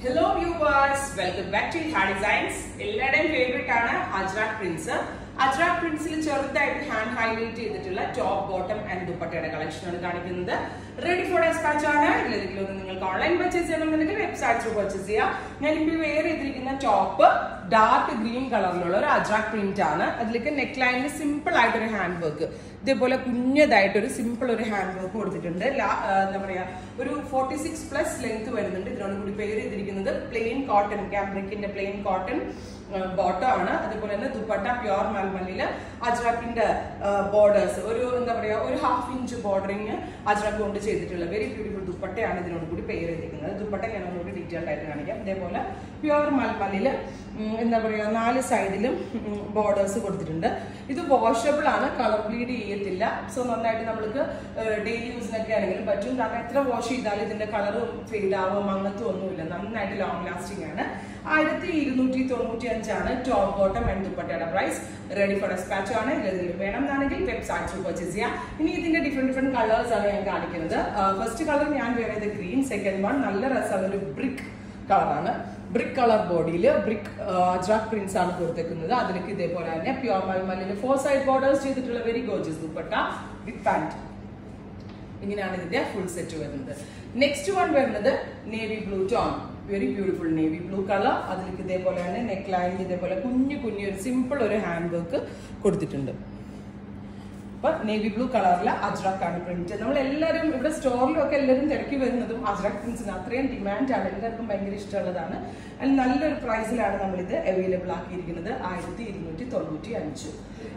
hello viewers welcome back to ഹാ designs എല്ലാവരുടെയും favourite ആണ് അജ്രാക് പ്രിൻസ് അജ്രാക് പ്രിൻസിൽ ചെറുതായിട്ട് ഹാൻഡ് ഹൈലൈറ്റ് ചെയ്തിട്ടുള്ള ടോപ്പ് ബോട്ടം ആൻഡ് ദുപ്പട്ടയുടെ കളക്ഷനാണ് കാണിക്കുന്നത് റെഡി ഫോർ ഡെസ്പാച്ച് ആണ് ഇതിലേതെങ്കിലും ഒന്ന് നിങ്ങൾക്ക് ഓൺലൈൻ പർച്ചേസ് ചെയ്യണമെന്നുണ്ടെങ്കിൽ വെബ്സൈറ്റ് ത്രൂ പർച്ചേസ് ചെയ്യാം ഞാൻ ഇപ്പോൾ വെയർ ചെയ്തിരിക്കുന്ന ടോപ്പ് ഡാർക്ക് ഗ്രീൻ കളറിലുള്ള ഒരു അജ്രാക് പ്രിന്റ് ആണ് അതിലേക്ക് നെക്ക് ലൈനിൽ സിമ്പിൾ ആയിട്ടൊരു ഹാൻഡ് വർക്ക് ഇതേപോലെ കുഞ്ഞതായിട്ടൊരു സിമ്പിൾ ഒരു ഹാൻഡ് വർക്ക് കൊടുത്തിട്ടുണ്ട് ലാ- ആ, എന്താ പറയാ ഒരു ഫോർട്ടി സിക്സ് പ്ലസ് ലെങ്ത് വരുന്നുണ്ട് ഇതിനോട് കൂടി പേര് ചെയ്തിരിക്കുന്നത് പ്ലെയിൻ കോട്ടൺ ക്യാമ്പ്രിക്കിന്റെ പ്ലെയിൻ കോട്ടൺ ബോട്ടം ആണ് അതുപോലെ തന്നെ ദുപ്പട്ട പ്യുവർ മൽമല്ലില് അജ്രാക്കിന്റെ ബോർഡേഴ്സ് ഒരു എന്താ പറയാ ഒരു ഹാഫ് ഇഞ്ച് ബോർഡറിങ് അജ്രാക്ക് കൊണ്ട് ചെയ്തിട്ടുള്ള വെരി ബ്യൂട്ടിഫുൾ ദുപ്പട്ടയാണ് ഇതിനോട് കൂടി പേര് ചെയ്തിരിക്കുന്നത് ദുപ്പട്ട ഞാൻ ഒന്നുകൂടി ഡീറ്റെയിൽഡ് ആയിട്ട് കാണിക്കാം ഇതേപോലെ പ്യുവർ മൽമല്ലില് ഉം, എന്താ പറയാ നാല് സൈഡിലും ബോർഡേഴ്സ് കൊടുത്തിട്ടുണ്ട് ഇത് വാഷബിൾ ആണ് കളർ ബ്ലീഡ് ചെയ്യത്തില്ല സോ നന്നായിട്ട് നമ്മൾക്ക് ഡെയിലി യൂസിനൊക്കെ ആണെങ്കിലും പറ്റും കാരണം എത്ര വാഷ് ചെയ്താലും ഇതിന്റെ കളർ ഫെയ്ഡ് ആവും അങ്ങനത്തെ ഒന്നുമില്ല നന്നായിട്ട് ലോങ് ലാസ്റ്റിംഗ് ആണ് ആയിരത്തി ഇരുന്നൂറ്റി തൊണ്ണൂറ്റി അഞ്ചാണ് ടോപ്പ് ബോട്ടം ആൻഡ് ദുപ്പട്ടയുടെ പ്രൈസ് റെഡി ഫോർ ഡെസ്പാച്ച് ആണ് ഇതിൽ വേണം എന്നാണെങ്കിൽ വെബ്സൈറ്റ് പർച്ചേസ് ചെയ്യാം ഇനി ഇതിന്റെ ഡിഫറെന്റ് ഡിഫറെന്റ് കളേഴ്സ് ആണ് ഞാൻ കാണിക്കുന്നത് ഫസ്റ്റ് കളർ ഞാൻ വേറെ ചെയ്ത ഗ്രീൻ സെക്കൻഡ് വൺ നല്ല രസമാണ് ഒരു ബ്രിക്ക് കളറാണ് ബ്രിക്ക് കളർ ബോഡിയിൽ ബ്രിക്ക് അജ്രാക് പ്രിന്റ്സ് ആണ് കൊടുത്തേക്കുന്നത് അതിലേക്ക് ഇതേപോലെ തന്നെ പ്യുവർ മൽമല്ലിൽ ഫോർ സൈഡ് ബോർഡേഴ്സ് ചെയ്തിട്ടുള്ള very gorgeous dupatta with pant ഇങ്ങനെയാണ് ഇതിന്റെ ഫുൾ സെറ്റ് വരുന്നത് നെക്സ്റ്റ് വൺ വരുന്നത് navy blue tone very beautiful navy blue colour അതിലേക്ക് ഇതേപോലെ തന്നെ നെക്ക് ലൈനിൽ ഇതേപോലെ കുഞ്ഞു കുഞ്ഞു ഒരു സിമ്പിൾ ഒരു ഹാൻഡ് വർക്ക് കൊടുത്തിട്ടുണ്ട് അപ്പൊ നേവി ബ്ലൂ കളറിലെ അജ്രക് ആണ് പ്രിന്റ് നമ്മൾ എല്ലാവരും ഇവിടെ സ്റ്റോറിലും ഒക്കെ എല്ലാവരും തിരക്കി വരുന്നതും അജ്രക് പ്രിന്റ്സിന് അത്രയും ഡിമാൻഡ് ആണ് എല്ലാവർക്കും ഭയങ്കര ഇഷ്ടമുള്ളതാണ് അതിൽ നല്ലൊരു പ്രൈസിലാണ് നമ്മൾ ഇത് അവൈലബിൾ ആക്കിയിരിക്കുന്നത് ആയിരത്തി ഇരുന്നൂറ്റി തൊണ്ണൂറ്റി അഞ്ച്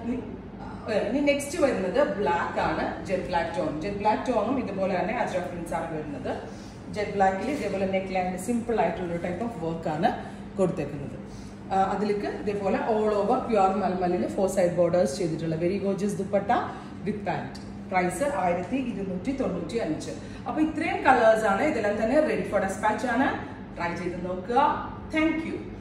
ഇനി നെക്സ്റ്റ് വരുന്നത് ബ്ലാക്ക് ആണ് jet black tone jet black ടോണും ഇതുപോലെ തന്നെ അജ്രക് പ്രിന്റ്സ് ആണ് വരുന്നത് ജെറ്റ് ബ്ലാക്കിൽ ഇതേപോലെ നെക്ക് ലൈനിൽ സിമ്പിൾ ആയിട്ടുള്ള ടൈപ്പ് ഓഫ് വർക്ക് ആണ് കൊടുത്തേക്കുന്നത് ആ, അതിലേക്ക് ഇതേപോലെ ഓൾ ഓവർ പ്യുവർ മൽമലിൽ ഫോർ സൈഡ് ബോർഡേഴ്സ് ചെയ്തിട്ടുള്ള very gorgeous dupatta with pant price ആയിരത്തി ഇരുന്നൂറ്റി തൊണ്ണൂറ്റി അഞ്ച് അപ്പൊ ഇത്രയും കളേഴ്സ് ആണ് ഇതെല്ലാം തന്നെ റെഡി ഫോർ ഡെസ്പാച്ച് ആണ് ട്രൈ ചെയ്ത് നോക്കുക താങ്ക് യു